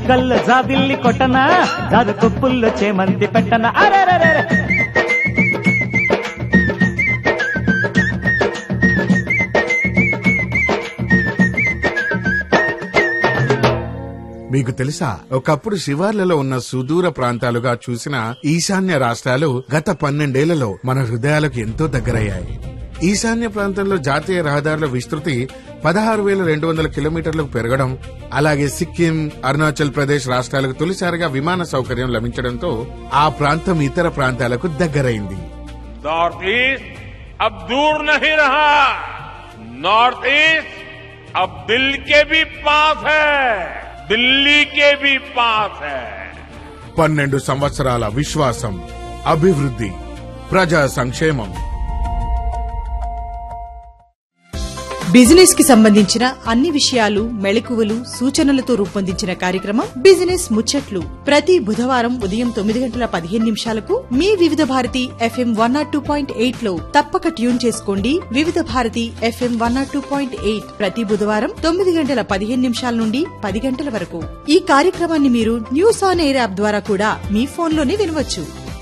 బుగ్గల్లో జాబిల్లి కొట్టనా జాదు కొప్పుల్లో చేమంతి పెట్టనా అరే మీకు తెలుసా ఒకప్పుడు శివార్లలో ఉన్న సుదూర ప్రాంతాలుగా చూసిన ఈశాన్య రాష్ట్రాలు గత పన్నెండేళ్లలో మన హృదయాలకు ఎంతో దగ్గరయ్యాయి ఈశాన్య ప్రాంతంలో జాతీయ రహదారుల విస్తృతి పదహారు వేల రెండు వందల కిలోమీటర్లకు పెరగడం అలాగే సిక్కిం అరుణాచల్ ప్రదేశ్ రాష్ట్రాలకు తొలిసారిగా విమాన సౌకర్యం లభించడంతో ఆ ప్రాంతం ఇతర ప్రాంతాలకు దగ్గరైంది नॉर्थ ईस्ट अब दूर नहीं रहा नॉर्थ ईस्ट अब दिल के भी पास है दिल्ली के भी पास है పన్నెండు సంవత్సరాల విశ్వాసం అభివృద్ధి ప్రజా సంక్షేమం బిజినెస్ కి సంబంధించిన అన్ని విషయాలు మెళకువలు సూచనలతో రూపొందించిన కార్యక్రమం బిజినెస్ ముచ్చట్లు ప్రతి బుధవారం ఉదయం తొమ్మిది గంటల పదిహేను నిమిషాలకు మీ Vividh Bharati FM one nought two point eight లో తప్పక ట్యూన్ చేసుకోండి Vividh Bharati FM one nought two point eight ప్రతి బుధవారం తొమ్మిది గంటల పదిహేను నిమిషాల నుండి పది గంటల వరకు ఈ కార్యక్రమాన్ని మీరు న్యూస్ ఆన్ ఎయిర్ యాప్ ద్వారా కూడా మీ ఫోన్లోనే వినవచ్చు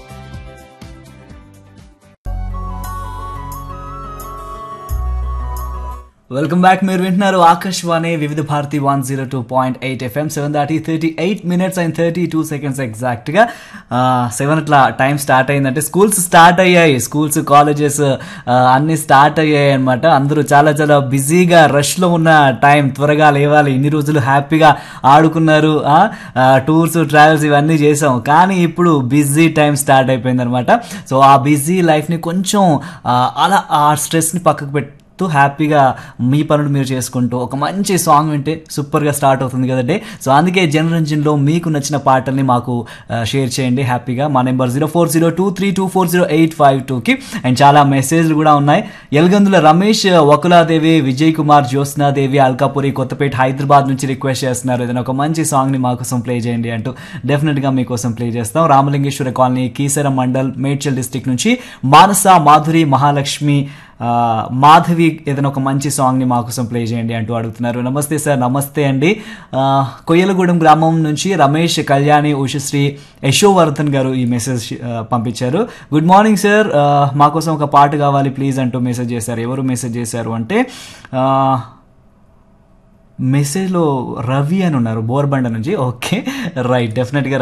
వెల్కమ్ బ్యాక్ మీరు వింటున్నారు Akashvani Vividh Bharati one zero two point eight FM seven దాటి thirty eight minutes and thirty two seconds ఎగ్జాక్ట్గా సెవెన్ అట్లా టైం స్టార్ట్ అయిందంటే స్కూల్స్ స్టార్ట్ అయ్యాయి స్కూల్స్ కాలేజెస్ అన్ని స్టార్ట్ అయ్యాయి అనమాట అందరూ చాలా చాలా బిజీగా రష్లో ఉన్న టైం త్వరగా లేవాలి ఇన్ని రోజులు హ్యాపీగా ఆడుకున్నారు టూర్స్ ట్రావెల్స్ ఇవన్నీ చేసాం కానీ ఇప్పుడు బిజీ టైం స్టార్ట్ అయిపోయింది అనమాట సో ఆ బిజీ లైఫ్ని కొంచెం ఆ, అలా ఆ స్ట్రెస్ని పక్కకు పెట్టి తో హ్యాపీగా మీ పనులు మీరు చేసుకుంటూ ఒక మంచి సాంగ్ వింటే సూపర్గా స్టార్ట్ అవుతుంది కదండి సో అందుకే జనరంజన్లో మీకు నచ్చిన పాటల్ని మాకు ఆ, షేర్ చేయండి హ్యాపీగా మా number zero four zero two three two four zero eight five టూకి అండ్ చాలా మెసేజ్లు కూడా ఉన్నాయి ఎల్గందుల రమేష్ వకులాదేవి విజయ్ కుమార్ జ్యోత్స్నాదేవి అల్కాపురి కొత్తపేట హైదరాబాద్ నుంచి రిక్వెస్ట్ చేస్తున్నారు ఏదైనా ఒక మంచి సాంగ్ని మా కోసం ప్లే చేయండి అంటూ డెఫినెట్గా మీకోసం ప్లే చేస్తాం రామలింగేశ్వర కాలనీ కీసర మండల్ మేడ్చల్ డిస్టిక్ నుంచి మానస మాధురి మహాలక్ష్మి ఆ, మాధవి ఏదైనా ఒక మంచి సాంగ్ని మా కోసం ప్లే చేయండి అంటూ అడుగుతున్నారు నమస్తే సార్ నమస్తే అండి ఆ, కొయ్యలగూడెం గ్రామం నుంచి రమేష్ కళ్యాణి ఉషశ్రీ యశోవర్ధన్ గారు ఈ మెసేజ్ ఆ, పంపించారు గుడ్ మార్నింగ్ సార్ ఆ, మా కోసం ఒక పాట కావాలి ప్లీజ్ అంటూ మెసేజ్ చేశారు ఎవరు మెసేజ్ చేశారు అంటే ఆ, మెసేజ్లో రవి అని ఉన్నారు బోర్బండ నుంచి ఓకే రైట్ డెఫినెట్గా